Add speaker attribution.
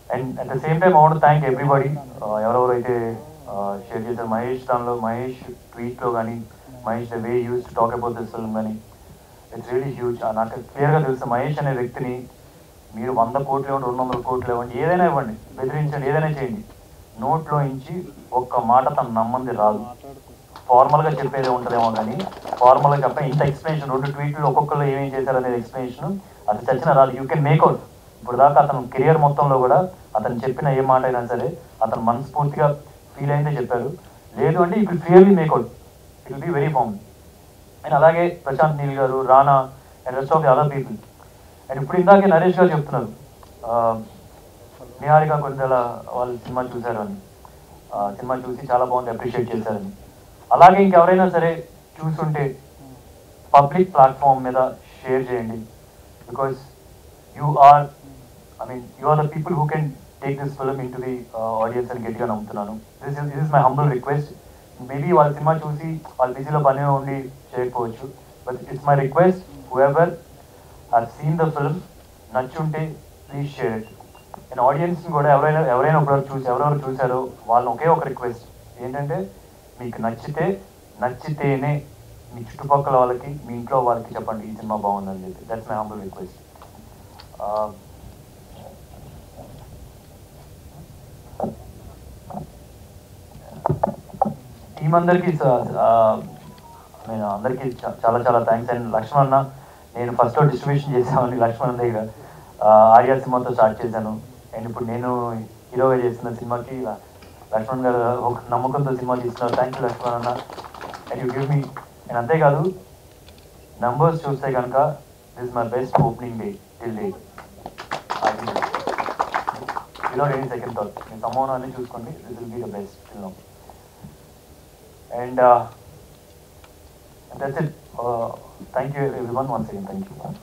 Speaker 1: and at the same time అవును thank everybody ఎవరెవరైతే share చేశారు మహేష్ దానిలో మహేష్ ట్వీట్లో కానీ Mahesh the way used to talk about this film కానీ ఇట్స్ రియలీ హ్యూజ్ నాకు క్లియర్గా తెలుసు మహేష్ అనే వ్యక్తిని మీరు వంద కోట్లు ఇవ్వండి రెండు వందల కోట్లు ఇవ్వండి ఏదైనా ఇవ్వండి బెదిరించండి ఏదైనా చేయండి నోట్లో ఇంచి ఒక్క మాట తను నమ్మంది రాదు ఫార్మల్గా చెప్పేది ఉంటుందేమో కానీ ఫార్మల్గా చెప్ప ఇంత ఎక్స్ప్లెనేషన్ రెండు ట్వీట్లు ఒక్కొక్కరు ఏమేం చేశారు అనేది ఎక్స్ప్లెనేషన్ అది చచ్చిన రాదు యూ కెన్ మేక్ అవుట్ ఇప్పుడు దాకా అతను కెరియర్ మొత్తంలో కూడా అతను చెప్పిన ఏ మాట అయినా సరే అతను మనస్ఫూర్తిగా ఫీల్ అయితే చెప్పారు లేదు అంటే you will clearly make out it will be very firm and అలాగే Prashanth Neel garu Rana and rest of the other people and ఇప్పుడు ఇందాకే నరేష్ గారు చెప్తున్నారు ఆ, నిహారిక కొంచెల వాళ్ళు సినిమా చూశారు అని ఆ, సినిమా చూసి చాలా బాగుంది అప్రిషియేట్ చేశారని అలాగే ఇంకెవరైనా సరే చూసుంటే పబ్లిక్ ప్లాట్ఫామ్ మీద షేర్ చేయండి because you are I mean you are the people who can take this film into the audience అని గట్టిగా నమ్ముతున్నాను this is this is my humble request maybe వాళ్ళ సినిమా చూసి వాళ్ళ బిజీలో పని ఉండి చేయకపోవచ్చు but it's my request whoever have seen the film నచ్చుంటే please share it and audience కూడా ఎవరైనా ఎవరైనా ఇప్పుడు చూసి ఎవరెవరు చూసారో వాళ్ళని ఒకే ఒక రిక్వెస్ట్ ఏంటంటే మీకు నచ్చితే నచ్చితేనే మీ చుట్టుపక్కల వాళ్ళకి మీ ఇంట్లో వాళ్ళకి చెప్పండి ఈ సినిమా బాగుందని చెప్పి that's my humble request team అందరికీ నేను అందరికీ చా- చాలా చాలా థ్యాంక్స్ అండ్ లక్ష్మణ్ అన్న నేను ఫస్ట్ డిస్ట్రిబ్యూషన్ చేసామని లక్ష్మణ్ దగ్గర ఆ, ఆర్యా సినిమాతో స్టార్ట్ చేశాను అండ్ ఇప్పుడు నేను హీరోగా చేసిన సినిమాకి ల- లక్ష్మణ్ గారు ఒక నమ్మకంతో సినిమా తీస్తున్నారు థ్యాంక్ యూ లక్ష్మణ్ అన్న and you give me and అంతేకాదు నంబర్స్ చూస్తే కనుక this my best opening day till day without any second thought మీ సంభవన అన్ని చూసుకోండి this will be the best till now and that's it thank you everyone once again thank you